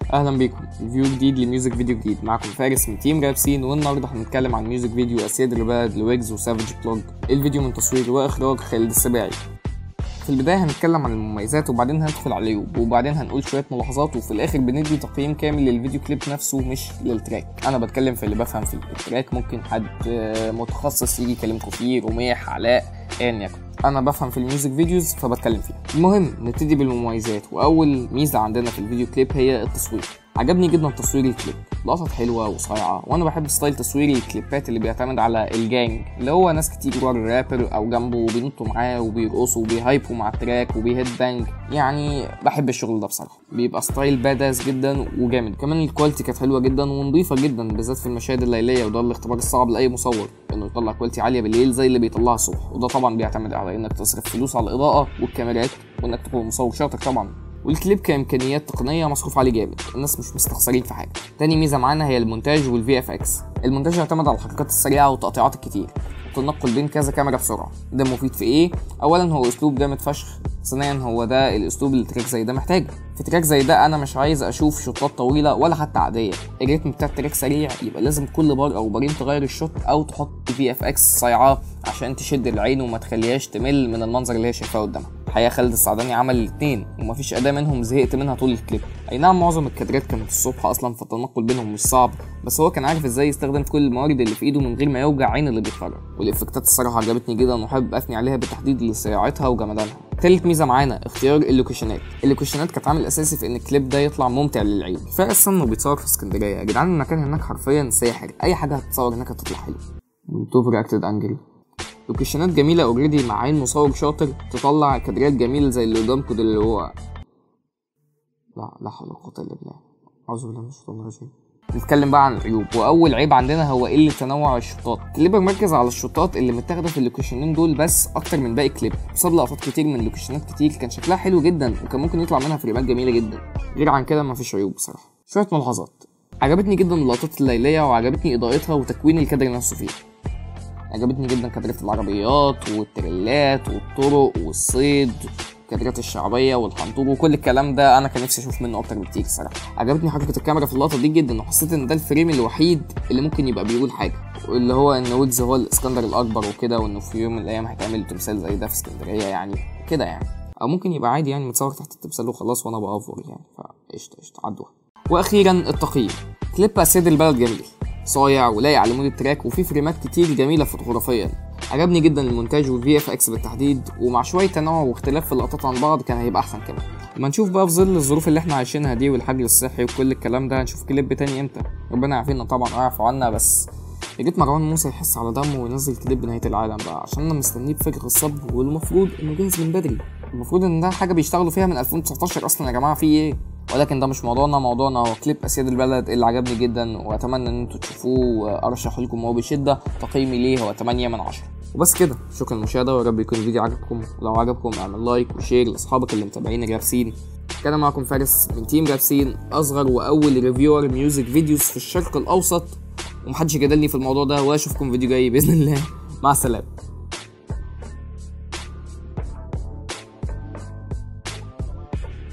اهلا بيكم ريفيو جديد لميوزك فيديو جديد معكم فارس من تيم راب سين والنهارده هنتكلم عن ميوزك فيديو اسياد البلد لويجز وسافيج بلوج الفيديو من تصوير واخراج خالد السباعي في البداية هنتكلم عن المميزات وبعدين هندخل على العيوب وبعدين هنقول شوية ملاحظات وفي الآخر بندي تقييم كامل للفيديو كليب نفسه مش للتراك أنا بتكلم في اللي بفهم فيه التراك ممكن حد آه، متخصص يجي يكلمكم فيه رميح علاء أيا يكن أنا بفهم في الميوزك فيديوز فبتكلم فيها المهم نبتدي بالمميزات وأول ميزة عندنا في الفيديو كليب هي التصوير عجبني جدا تصوير الكليب لقطات حلوه وصايعه وانا بحب ستايل تصوير الكليبات اللي بيعتمد على الجانج اللي هو ناس كتير ورا الرابر او جنبه وبينطوا معاه وبيرقصوا وبيهايبوا مع التراك وبيهيد بانج يعني بحب الشغل ده بصراحه بيبقى ستايل باداس جدا وجامد كمان الكواليتي كانت حلوه جدا ونظيفه جدا بالذات في المشاهد الليليه وده الاختبار الصعب لاي مصور انه يطلع كواليتي عاليه بالليل زي اللي بيطلعها الصبح وده طبعا بيعتمد على انك تصرف فلوس على الاضاءه والكاميرات وانك تكون مصور شاطر طبعا والكليب كامكانيات تقنيه مصروف عليه جامد الناس مش مستخسرين في حاجه تاني ميزه معانا هي المونتاج والفي اف اكس المونتاج يعتمد على الحركات السريعه والتقطيعات الكتير والتنقل بين كذا كاميرا بسرعه ده مفيد في ايه اولا هو اسلوب جامد فشخ ثانيا هو ده الاسلوب اللي تراك زي ده محتاجه في تراك زي ده انا مش عايز اشوف شوطات طويله ولا حتى عاديه الريتم بتاع التراك سريع يبقى لازم كل بار او بارين تغير الشوت او تحط في اف اكس صايعه عشان تشد العين وما تخليهاش تمل من المنظر اللي هي شايفاه قدامها الحقيقه خالد السعداني عمل الاثنين ومفيش اداه منهم زهقت منها طول الكليب اي نعم معظم الكادرات كانت الصبح اصلا فالتنقل بينهم مش صعب بس هو كان عارف ازاي يستخدم كل الموارد اللي في ايده من غير ما يوجع عين اللي بيتفرج والافكتات الصراحه عجبتني جدا وحابب اثني عليها بالتحديد لسرعتها وجمدانها تالت ميزه معانا اختيار اللوكيشنات اللوكيشنات كانت عامل اساسي في ان الكليب ده يطلع ممتع للعين كفايه اصلا انه بيتصور في اسكندريه يا جدعان المكان هناك حرفيا ساحر اي حاجه هتتصور هناك هتطلع حلو توب رياكتد انجل لوكيشنات جميله اوريدي مع عين مصور شاطر تطلع كادرات جميله زي اللي قدامكم ده اللي هو لا لا حول ولا قوه الا بالله اعوذ بالله من الشيطان الرجيم نتكلم بقى عن العيوب واول عيب عندنا هو قله تنوع الشوطات كليبر مركز على الشوطات اللي متاخده في اللوكيشنين دول بس اكتر من باقي كليب قصاد لقطات كتير من لوكيشنات كتير كان شكلها حلو جدا وكان ممكن يطلع منها فريمات جميله جدا غير عن كده مفيش عيوب بصراحه شويه ملاحظات عجبتني جدا اللقطات الليليه وعجبتني اضاءتها وتكوين الكادر نفسه فيها عجبتني جدا كادرات العربيات والتريلات والطرق والصيد الكادرات الشعبيه والحنطور وكل الكلام ده انا كان نفسي اشوف منه اكتر بكتير الصراحه عجبتني حركه الكاميرا في اللقطه دي جدا وحسيت ان ده الفريم الوحيد اللي ممكن يبقى بيقول حاجه اللي هو ان ويجز هو الاسكندر الاكبر وكده وانه في يوم من الايام هيتعمل تمثال زي ده في اسكندريه يعني كده يعني او ممكن يبقى عادي يعني متصور تحت التمثال وخلاص وانا بافور يعني فقشطه قشطه عدوها واخيرا التقييم كليب اسيد البلد جميل صايع ولايق على مود التراك وفيه فريمات كتير جميله فوتوغرافيا عجبني جدا المونتاج والفي اف اكس بالتحديد ومع شويه تنوع واختلاف في اللقطات عن بعض كان هيبقى احسن كمان لما نشوف بقى في ظل الظروف اللي احنا عايشينها دي والحجر الصحي وكل الكلام ده هنشوف كليب تاني امتى ربنا يعافينا طبعا ويعفو عنا بس يا ريت مروان موسى يحس على دمه وينزل كليب نهايه العالم بقى عشان انا مستنيه بفارغ الصبر والمفروض انه جاهز من بدري المفروض ان ده حاجه بيشتغلوا فيها من 2019 اصلا يا جماعه في ايه ولكن ده مش موضوعنا موضوعنا هو كليب اسياد البلد اللي عجبني جدا واتمنى ان انتوا تشوفوه وارشحه لكم هو بشده تقييمي ليه هو 8 من 10 وبس كده شكرا للمشاهده ويا رب يكون الفيديو عجبكم ولو عجبكم اعمل لايك وشير لاصحابك اللي متابعين جرافسين كان معكم فارس من تيم جرافسين اصغر واول ريفيور ميوزك فيديوز في الشرق الاوسط ومحدش يجادلني في الموضوع ده واشوفكم فيديو جاي باذن الله مع السلامه